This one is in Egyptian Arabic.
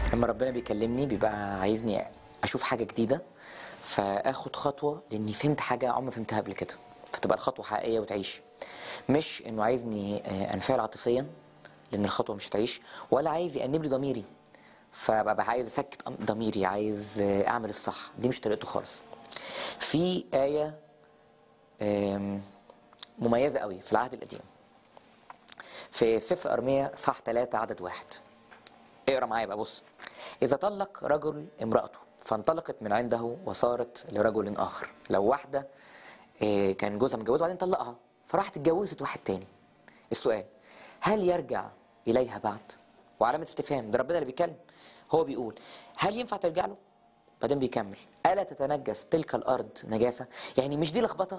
لما ربنا بيكلمني بيبقى عايزني اشوف حاجه جديده فاخد خطوه لاني فهمت حاجه عمري ما فهمتها قبل كده فتبقى الخطوه حقيقيه وتعيش مش انه عايزني آه، انفعل عاطفيا لان الخطوه مش هتعيش ولا عايز يأنب لي ضميري فببقى عايز اسكت ضميري عايز آه، اعمل الصح دي مش طريقته خالص في ايه آم، مميزه قوي في العهد القديم في سفر ارميا صح 3 عدد واحد اقرا معايا بقى بص اذا طلق رجل امراته فانطلقت من عنده وصارت لرجل اخر لو واحده آه، كان جوزها متجوزها وبعدين طلقها فراحت اتجوزت واحد تاني السؤال هل يرجع اليها بعد وعلامه استفهام ده ربنا اللي بيتكلم هو بيقول هل ينفع ترجع له بعدين بيكمل الا تتنجس تلك الارض نجاسه يعني مش دي لخبطه